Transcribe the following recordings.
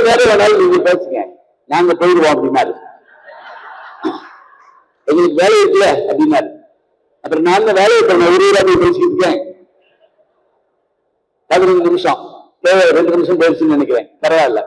நேரம் வேணாலும் நீங்க பேசுங்க நாங்க போயிடுவோம் அப்படின்னாரு எங்களுக்கு வேலை இருக்குல்ல அப்படின்னாரு அப்புறம் நான் தான் வேலையை பண்ண ஒரு ஊரா போய் பேசிக்கிட்டு இருக்கேன் பதினஞ்சு நிமிஷம் தேவை ரெண்டு நிமிஷம் போயிடுச்சுன்னு நினைக்கிறேன் பரவாயில்ல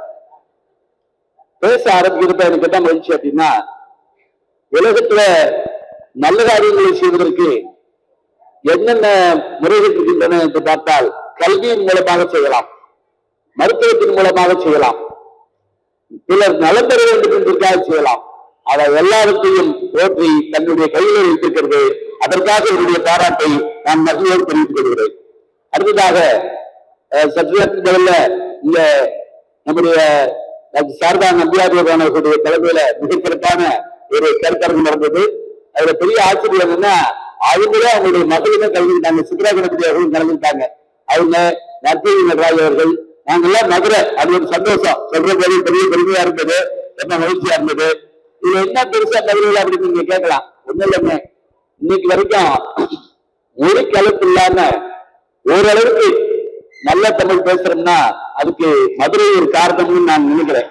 பேச ஆரம்பிக்கிறப்ப எனக்கு என்ன மகிழ்ச்சி அப்படின்னா உலகத்துல நல்ல காரியங்களை செய்வதற்கு என்னென்ன முறைகள் இருக்கின்றன என்று பார்த்தால் கல்வியின் மூலமாக செய்யலாம் மருத்துவத்தின் மூலமாக செய்யலாம் சிலர் நலம் பெற வேண்டும் என்பதற்காக செய்யலாம் அதை எல்லாவற்றையும் போற்றி தன்னுடைய கையில் வைத்திருக்கிறது அதற்காக என்னுடைய பாராட்டை நான் மகிழ்ச்சியோடு தெரிவித்துக் கொள்கிறேன் அடுத்ததாக அஹ், சற்று நேரத்துக்கு முதல்ல இந்த நம்முடைய டாக்டர் சாரதா நம்பியாதவர்கள் அவர்களுடைய தலைமையில மிகச்சிறப்பான ஒரு கருத்தரங்கு நடந்தது அதுல பெரிய ஆச்சரியம் என்னன்னா அவங்களே அவங்களுடைய மகளுமே கலந்துக்கிட்டாங்க சித்ரா கணபதி அவர்களும் கலந்துக்கிட்டாங்க அவங்க நற்பெரிய நடராஜ் அவர்கள் நாங்கெல்லாம் மதுரை அது ஒரு சந்தோஷம் சொல்ற போது பெரிய பெருமையா இருந்தது என்ன மகிழ்ச்சியா இருந்தது இதுல என்ன பெருசா பதிவுகள் அப்படின்னு நீங்க கேட்கலாம் ஒண்ணும் இல்லைங்க இன்னைக்கு வரைக்கும் மொழி கலப்பு இல்லாம ஓரளவுக்கு நல்ல தமிழ் பேசுறோம்னா அதுக்கு மதுரை ஒரு காரணம்னு நான் நினைக்கிறேன்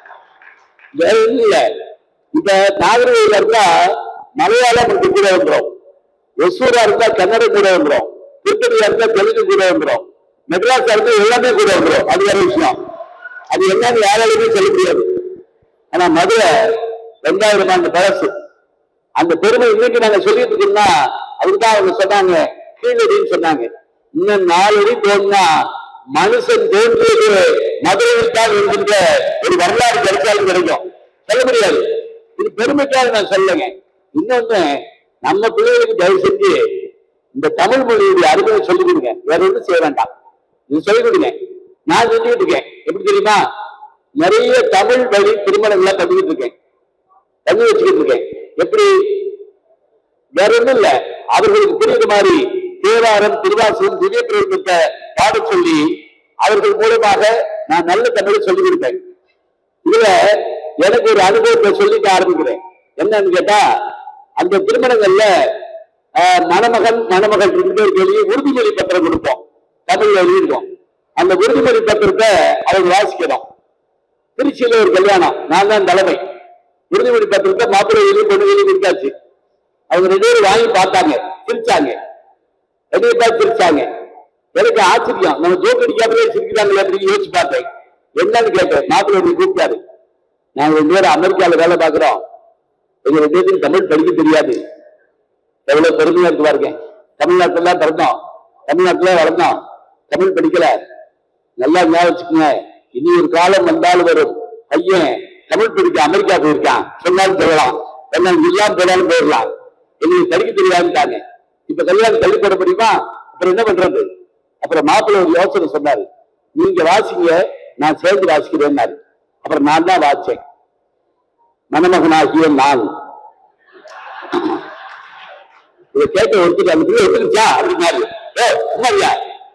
வேற ஒண்ணும் இல்ல இப்ப நாகரிக இருந்தா மலையாளம் நமக்கு கூட வந்துடும் ஒசூரா இருந்தா கன்னடம் கூட வந்துடும் திருப்பதியா இருந்தா தெலுங்கு கூட வந்துடும் மெட்ராஸா இருந்தா எல்லாமே கூட வந்துடும் அது வேற விஷயம் அது என்னன்னு யாராலுமே சொல்ல முடியாது ஆனா மதுரை ரெண்டாயிரம் ஆண்டு பழசு அந்த பெருமை இன்னைக்கு நாங்க சொல்லிட்டு இருக்கோம்னா அதுக்குதான் அவங்க சொன்னாங்க கீழடின்னு சொன்னாங்க இன்னும் நாலு அடி தோணுனா மனுஷன் தோன்றியது மதுரையில் தான் என்கின்ற ஒரு வரலாறு கிடைச்சாலும் கிடைக்கும் சொல்ல முடியாது இது பெருமைக்காக நான் சொல்லுங்க இன்னொன்னு நம்ம பிள்ளைகளுக்கு தயவு செஞ்சு இந்த தமிழ் மொழியுடைய அருமையை சொல்லிக் கொடுங்க வேற ஒன்றும் செய்ய வேண்டாம் இது சொல்லிக் கொடுங்க நான் செஞ்சுக்கிட்டு இருக்கேன் எப்படி தெரியுமா நிறைய தமிழ் வழி திருமணங்களை பண்ணிக்கிட்டு இருக்கேன் பண்ணி வச்சுக்கிட்டு இருக்கேன் எப்படி வேற ஒண்ணும் இல்ல அவர்களுக்கு புரியுற மாதிரி தேவாரம் திருவாசகம் திவ்ய பிரபந்தத்தை பாட சொல்லி அவர்கள் மூலமாக நான் நல்ல தமிழை சொல்லிக் கொடுப்பேன் இதுல எனக்கு ஒரு அனுபவத்தை சொல்லிக்க ஆரம்பிக்கிறேன் என்னன்னு கேட்டா அந்த திருமணங்கள்ல ஆஹ், மணமகன் மணமகள் ரெண்டு பேருக்கு எழுதி உறுதிமொழி பத்திரம் கொடுப்போம் தமிழ்ல எழுதியிருக்கோம் அந்த உறுதிமொழி பத்திரத்தை அவங்க வாசிக்கணும் திருச்சியில ஒரு கல்யாணம் நான் தான் தலைமை உறுதிமொழி பத்திரத்தை மாப்பிள்ளை எழுதி பொண்ணு எழுதி கொடுத்தாச்சு அவங்க ரெண்டு பேரும் வாங்கி பார்த்தாங்க சிரிச்சாங்க ரெண்டு பேர் சிரிச்சாங்க எனக்கு ஆச்சரியம் நம்ம ஜோக் அடிக்காமலே சிரிக்கிறாங்களே அப்படின்னு யோசிச்சு பார்த்தேன் என்னன்னு கேட்டேன் மாப்பிள்ளை எப்படி கூப்பிட்டாரு நாங்க ரெண்டு பேரும் அமெரிக்கால வேலை பார்க்கிறோம் எங்க ரெண்டு பேருக்கு தமிழ் படிக்க தெரியாது எவ்வளவு பெருமையா இருக்கு பாருங்க தமிழ்நாட்டுல தான் பிறந்தோம் தமிழ்நாட்டுல வளர்ந்தோம் தமிழ் படிக்கல நல்லா ஞாபகம் வச்சுக்கோங்க இனி ஒரு காலம் வந்தாலும் வரும் பையன் தமிழ் படிக்க அமெரிக்கா போயிருக்கான் சொன்னாலும் சொல்லலாம் என்ன இல்லாம போனாலும் போயிடலாம் எங்களுக்கு படிக்க தெரியாதுட்டாங்க இப்ப கல்யாணம் தள்ளி போட முடியுமா அப்புறம் என்ன பண்றது அப்புறம் மாப்பிள்ளை ஒரு யோசனை சொன்னாரு நீங்க வாசிங்க நான் சேர்ந்து வாசிக்கிறேன்னாரு அப்புறம் நான் தான் வாசிச்சேன் மணமகனாகிய நான் இதை கேட்ட ஒருத்தர் அந்த பிள்ளை ஒத்துக்கிச்சா அப்படின்னாரு ஏ சும்மாரியா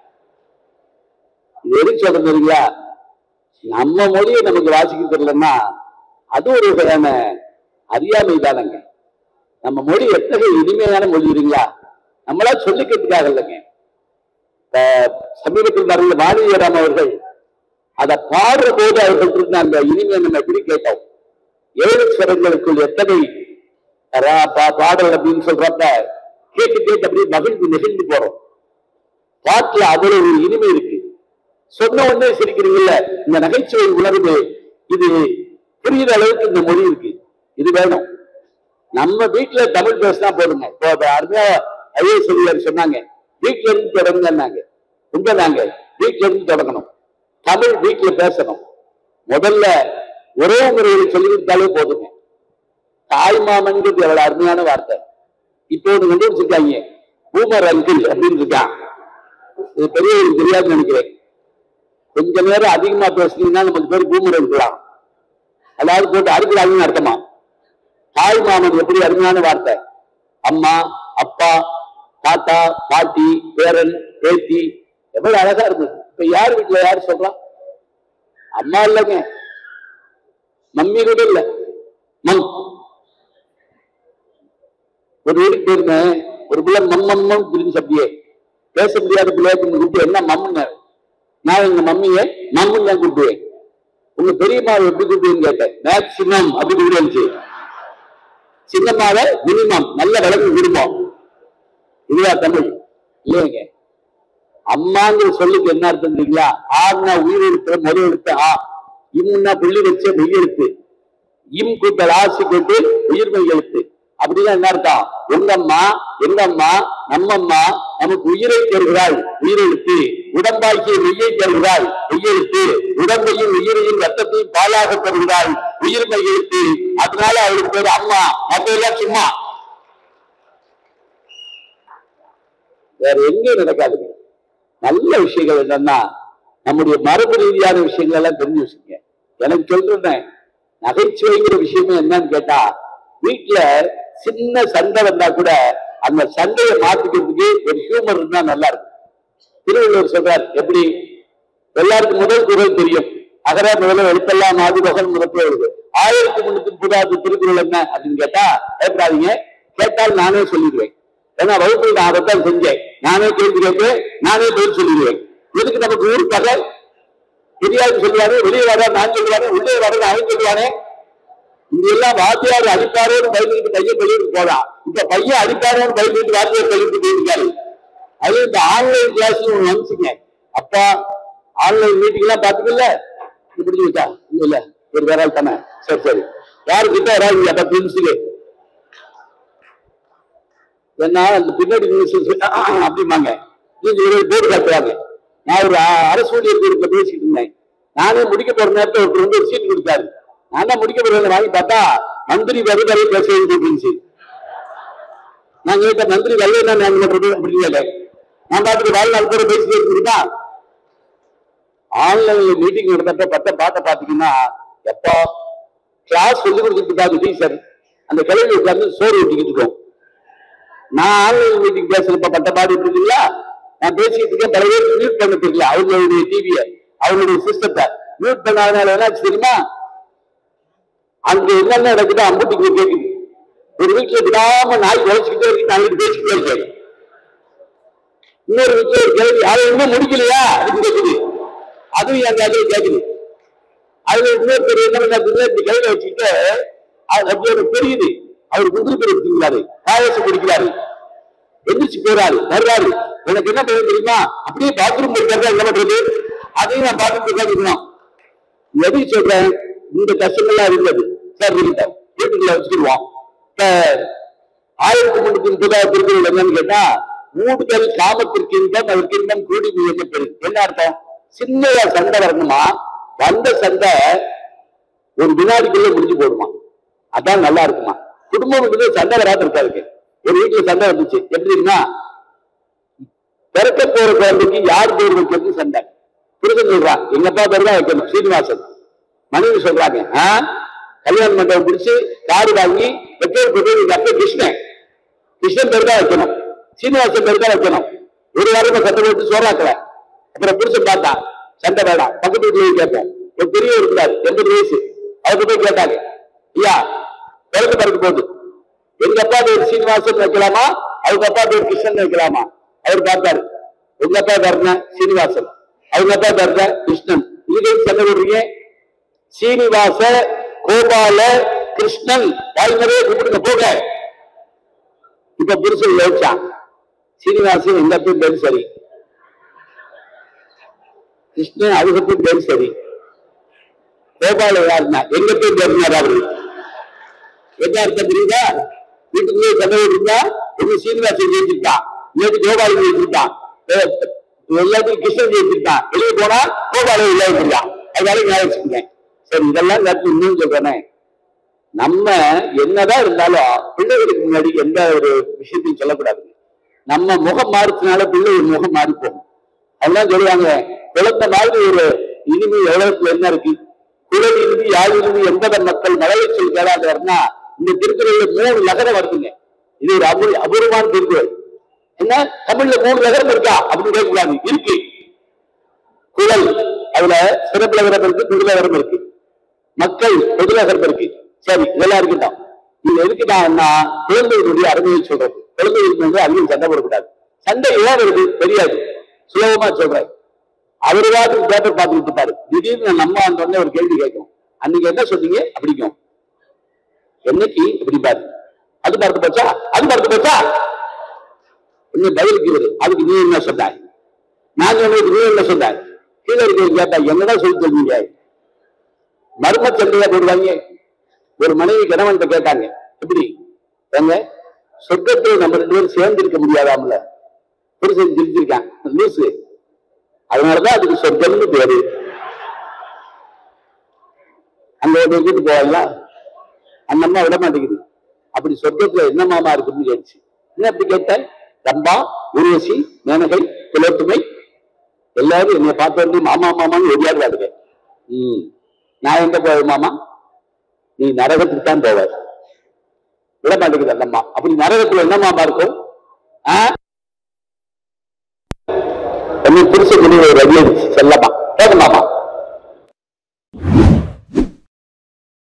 இது எதுக்கு சொல்றது இல்லையா நம்ம மொழியை நமக்கு வாசிக்க தெரியலன்னா அது ஒரு வகையான அறியாமை தானங்க நம்ம மொழி எத்தகைய இனிமையான மொழி இல்லைங்களா நம்மளா சொல்லிக்கிறதுக்காக இல்லைங்க இப்ப சமீபத்தில் நடந்த வாணிஜராம் அவர்கள் அதை பாடுற போது அவர்கள் இருந்த அந்த இனிமையை நம்ம எப்படி கேட்டோம் ஏழு ஸ்வரங்களுக்குள் எத்தனை ரா- பா- பாடல் அப்படின்னு சொல்றப்ப கேட்டு கேட்டு அப்படியே மகிழ்ந்து நெகிழ்ந்து போறோம் பாட்டுல அவ்வளவு ஒரு இனிமை இருக்கு சொன்ன உடனே சிரிக்கிறீங்கல்ல இந்த நகைச்சுவை உணர்வு இது புரியுற அளவுக்கு இந்த மொழி இருக்கு இது வேணும் நம்ம வீட்டுல தமிழ் பேசினா போதுங்க இப்போ இப்ப அருமையா ஐஏஎஸ் அதிகாரி சொன்னாங்க வீட்டுல இருந்து தொடங்குங்கன்னாங்க உண்மைதாங்க வீட்டுல இருந்து தொடங்கணும் தமிழ் வீட்டுல பேசணும் முதல்ல ஒரே முறையில் சொல்லி கொடுத்தாலே போதுங்க தாய் மாமன்கிறது எவ்வளவு அருமையான வார்த்தை இப்போ ஒண்ணு கண்டுபிடிச்சிருக்காங்க பூமர் அங்கிள் அப்படின்னு இருக்கான் இது பெரியவங்களுக்கு தெரியாதுன்னு நினைக்கிறேன் கொஞ்ச நேரம் அதிகமா பேசுனீங்கன்னா நமக்கு பேர் பூமர் இருக்கலாம் அதாவது போட்டு அறுக்கிறாங்கன்னு அர்த்தமா தாய் மாமன் எப்படி அருமையான வார்த்தை அம்மா அப்பா தாத்தா பாட்டி பேரன் பேத்தி எவ்வளவு அழகா இருந்தது இப்ப யார் வீட்டுல யார் சொல்றா அம்மா இல்லைங்க மம்மி கூட இல்ல மம் ஒரு வீட்டுக்கு போயிருந்தேன் ஒரு பிள்ளை மம்மம்மம் திரும்பி அப்படியே பேச முடியாத பிள்ளைய கூப்பிட்டு என்ன மம்முன்னு நான் எங்க மம்மியை மம்முன்னு தான் கூப்பிடுவேன் உங்க பெரியம்மாவை எப்படி கூப்பிடுன்னு கேட்டேன் மேக்சிமம் அப்படி கூப்பிடுச்சு சின்னம்மாவை மினிமம் நல்ல விளக்கு குடும்பம் இதுவா தமிழ் இல்லைங்க அம்மாங்கிற சொல்லுக்கு என்ன அர்த்தம் தெரியுங்களா ஆறுனா உயிர் எழுத்து முதல் எழுத்து ஆ இம்னா புள்ளி வச்ச மெய் எழுத்து இம் கூட்டல் ஆசி கூட்டு உயிர்மை எழுத்து அப்படின்னா என்ன அர்த்தம் உங்க அம்மா எங்க அம்மா நம்ம அம்மா நமக்கு உயிரை தருகிறாள் உயிரெழுத்து உடம்பாக்கிய மெய்யை தருகிறாள் மெய்யெழுத்து உடம்பையும் உயிரையும் ரத்தத்தையும் பாலாக தருகிறாள் உயிர்மை எழுத்து அதனால அவளுக்கு பேரு அம்மா மற்றெல்லாம் சும்மா வேற எங்கேயும் நடக்காதுங்க நல்ல விஷயங்கள் என்னன்னா நம்முடைய மரபு ரீதியான விஷயங்கள் எல்லாம் தெரிஞ்சு வச்சுங்க எனக்கு சொல்றேன் நகைச்சுவைங்கிற விஷயமே என்னன்னு கேட்டா வீட்டுல சின்ன சண்டை வந்தா கூட அந்த சண்டையை மாத்திக்கிறதுக்கு ஒரு ஹியூமர் இருந்தா நல்லா இருக்கும் திருவள்ளுவர் சொல்றார் எப்படி எல்லாருக்கும் முதல் குரல் தெரியும் அகர முதல்ல எழுத்தெல்லாம் ஆதி பகல் முதற்று எழுது ஆயிரத்தி முன்னூத்தி முப்பதாவது திருக்குறள் என்ன அப்படின்னு கேட்டா பயப்படாதீங்க கேட்டால் நானே சொல்லிடுவேன் ஏன்னா வகுப்பில் நான் அதைத்தான் செஞ்சேன் நானே கேள்வி கேட்பேன் நானே பதில் சொல்லிடுவேன் எதுக்கு நமக்கு ஊர் பகை தெரியாது சொல்லுவாரு வெளியே வர நான் சொல்லுவாரு உள்ளே வர அவன் சொல்லுவானே இங்க எல்லாம் வாத்தியார் அடிப்பாரோன்னு பயந்துட்டு பையன் பள்ளிக்கு போலாம் இப்ப பையன் அடிப்பாரோன்னு பயந்துட்டு வாத்தியார் பள்ளிக்கு போயிருக்காரு அது இந்த ஆன்லைன் கிளாஸ் ஒண்ணு வந்துச்சுங்க அப்பா ஆன்லைன் மீட்டிங் எல்லாம் பாத்துக்கல இது பிடிச்சு வச்சா இல்ல இல்ல ஒரு வேற ஆள் தானே சரி சரி யாரு கிட்ட வராது அப்ப பிரின்சிலே ஏன்னா அந்த பின்னாடி நியூஸ் அப்படிம்பாங்க நீங்க ஒரு போர்டு காட்டுறாங்க நான் ஒரு அ- அரசு ஊழியர் குரூப்ல பேசிட்டு இருந்தேன் நானே முடிக்க போற நேரத்துல ஒருத்தர் வந்து ஒரு சீட் கொடுத்தாரு நான் தான் முடிக்க போறேன் வாங்கி பார்த்தா மந்திரி வருவாரு பேச வேண்டியிருந்துச்சு நான் கேட்ட மந்திரி வரல நான் பண்றது அப்படி கேட்டேன் நான் பார்த்துட்டு வாழ்நாள் கூட பேசிட்டு இருக்கா ஆன்லைன்ல மீட்டிங் நடந்தப்ப பத்த பாட்ட பாத்தீங்கன்னா எப்போ கிளாஸ் சொல்லி கொடுத்துட்டு இருக்காது டீச்சர் அந்த கிளவி உட்கார்ந்து சோறு ஊட்டிக்கிட்டு இருக்கோம் நான் ஆன்லைன் மீட்டிங் பேசுறப்ப பட்ட பாடு இருக்குங்களா நான் பேசிட்டு இருக்கேன் பல பேர் மியூட் பண்ண தெரியல அவங்களுடைய டிவியை அவங்களுடைய சிஸ்டத்தை மியூட் பண்ணாதனால என்னாச்சு தெரியுமா அங்க என்னென்ன நடக்குதோ அம்புட்டிக்கு கேக்குது ஒரு வீட்டுல விடாம நாய் உழைச்சிக்கிட்டே இருக்கு நான் வீட்டு பேசிக்கிட்டே இருக்கேன் இன்னொரு வீட்டுல ஒரு கேள்வி அதை இன்னும் முடிக்கலையா அப்படின்னு கேக்குது அதுவும் என் காதுல கேக்குது அதுல இன்னொருத்தர் என்ன பண்ணாரு இப்படி கையில வச்சுக்கிட்டு அது அப்படி எனக்கு தெரியுது அவர் முந்திரி பேர் எடுத்துக்கிறாரு பாயசம் குடிக்கிறாரு எந்திரிச்சு போறாரு வர்றாரு எனக்கு என்ன பண்ண தெரியுமா அப்படியே பாத்ரூம் போயிருக்காரு என்ன பண்றது அதையும் நான் பார்த்துட்டு உட்காந்துக்கணும் எதுக்கு சொல்றேன் இந்த கஷ்டங்கள்லாம் இருந்தது சார் இருக்கட்டும் வீட்டுக்குள்ள வச்சுக்கிடுவோம் இப்ப ஆயிரத்தி முன்னூத்தி முப்பதாவது திருக்குறள் என்னன்னு கேட்டா மூடுதல் காமத்திற்கு இன்பம் அதற்கு இன்பம் கூடி என்ன பெரு என்ன அர்த்தம் சின்னதா சண்டை வரணுமா வந்த சண்டை ஒரு வினாடிக்குள்ள முடிஞ்சு போடுமா அதான் நல்லா இருக்குமா குடும்பம் வந்து சண்டை வராது இருக்காதுக்கு ஒரு வீட்டுல சண்டை வந்துச்சு எப்படி தெரியுமா பிறக்க போற குழந்தைக்கு யார் பேர் வைக்கிறது சண்டை புருஷன் சொல்றான் எங்க அப்பா பேர் தான் வைக்கணும் சீனிவாசன் மனைவி சொல்றாங்க ஆ கல்யாண மண்டபம் பிடிச்சு காடு வாங்கி பெட்ரோல் போட்டு எங்க அப்பா கிருஷ்ணன் கிருஷ்ணன் பேர் தான் வைக்கணும் சீனிவாசன் பேர் தான் வைக்கணும் ஒரு வாரமா சண்டை போட்டு சோறாக்கல அப்புறம் புருஷன் பார்த்தா சண்டை வேண்டாம் பக்கத்து வீட்டுல போய் கேட்போம் ஒரு பெரிய இருக்கிறார் எண்பது வயசு அவர்கிட்ட போய் கேட்டாங்க ஐயா பிறகு பிறகு போகுது எங்க அப்பா பேர் சீனிவாசன் வைக்கலாமா அவங்க அப்பா பேர் கிருஷ்ணன் வைக்கலாமா அவர் பார்த்தாரு உங்க அப்பா பேருங்க சீனிவாசன் அவங்க அப்பா பேருங்க கிருஷ்ணன் இது சண்டை போடுறீங்க சீனிவாச கோபால கிருஷ்ணன் வாய் நிறைய கூப்பிடுங்க போக இப்ப புருஷன் யோசிச்சான் சீனிவாசன் எங்க அப்பா பேர் சரி கிருஷ்ணன் அவங்க அப்பா பேர் சரி கோபால யாருன்னா எங்க பேர் பேருனார் அவரு என்ன அர்த்தம் தெரியுதா வீட்டுக்குள்ளே சண்டை இருந்தா ஒண்ணு சீனிவாசன் ஜெயிச்சிருக்கான் இல்லாட்டி கோபாலி ஜெயிச்சிருக்கான் அஹ் எல்லாத்தையும் கிருஷ்ணன் ஜெயிச்சிருக்கான் வெளியே போனா கோபாலி இல்லாம இருக்கான் அதனால ஞாபகம் வச்சுக்கோங்க சரி இதெல்லாம் நேரத்தில் இன்னும் சொல்றேனே நம்ம என்னதான் இருந்தாலும் பிள்ளைகளுக்கு முன்னாடி எந்த ஒரு விஷயத்தையும் சொல்லக்கூடாது நம்ம முகம் மாறுறதுனால பிள்ளை ஒரு முகம் மாறி போகும் அதெல்லாம் சொல்லுவாங்க குழந்தை மாதிரி ஒரு இனிமை உலகத்துல என்ன இருக்கு குரல் இனிமை யாழ் இனிமை என்பதை மக்கள் மழலை சொல் கேளாதவர்னா இந்த திருக்குறள்ல மூணு நகரம் வருதுங்க இது ஒரு அபூர் அபூர்வமான திருக்குறள் என்ன தமிழ்ல மூணு நகரம் இருக்கா அப்படின்னு கேட்கக்கூடாது இருக்கு குரல் அதுல சிறப்புலகரம் இருக்கு குடிலகரம் இருக்கு மக்கள் பொதுலகரம் இருக்கு சரி இதெல்லாம் இருக்கட்டும் இது எதுக்குதான்னா குழந்தைகளுடைய அருமையை சொல்றது குழந்தைகளுக்கு வந்து அதிகம் சண்டை போடக்கூடாது சண்டை ஏன் வருது தெரியாது சுலபமா சொல்றேன் அவரு வாட்டுக்கு பேப்பர் பார்த்துட்டு இருப்பாரு திடீர்னு நம்ம அந்த உடனே ஒரு கேள்வி கேட்கும் அன்னைக்கு என்ன சொன்னீங்க அப்படிக்கும் என்னைக்கு இப்படி பாரு அது மறந்து போச்சா அது மறந்து போச்சா இன்னும் பதிலுக்கு இவரு அதுக்கு நீ என்ன சொன்னாய் நான் சொன்னதுக்கு நீ என்ன சொன்னாய் கீழே இருக்கிற கேட்டா என்னதான் சொல்லி சொல்றீங்க மர்ம சண்டையா போடுவாங்க ஒரு மனைவி கணவன்கிட்ட கேட்டாங்க எப்படி ஏங்க சொர்க்கத்தில் நம்ம ரெண்டு பேரும் சேர்ந்து இருக்க முடியாதாம்ல புருஷன் சிரிச்சிருக்கான் லூசு அதனாலதான் அதுக்கு சொர்க்கம்னு பேரு அங்க ஒரு கூட்டு போவாங்களா அந்த அம்மா விட மாட்டேங்குது அப்படி சொர்க்கத்துல என்ன மாமா இருக்குன்னு கேட்டுச்சு என்ன அப்படி கேட்ட ரம்பா உருவசி மேனகை குலத்துமை எல்லாரும் என்னை பார்த்த வந்து மாமா மாமான்னு ஒடியாடுவாருங்க ம் நான் எங்க போவேன் மாமா நீ நரகத்துக்கு தான் போவார் விட மாட்டேங்குது அந்த அம்மா அப்படி நரகத்துல என்ன மாமா இருக்கும் ஆ? என்ன புருஷ சொல்லி ஒரு அடி அடிச்சு செல்லமா கேட்க மாமா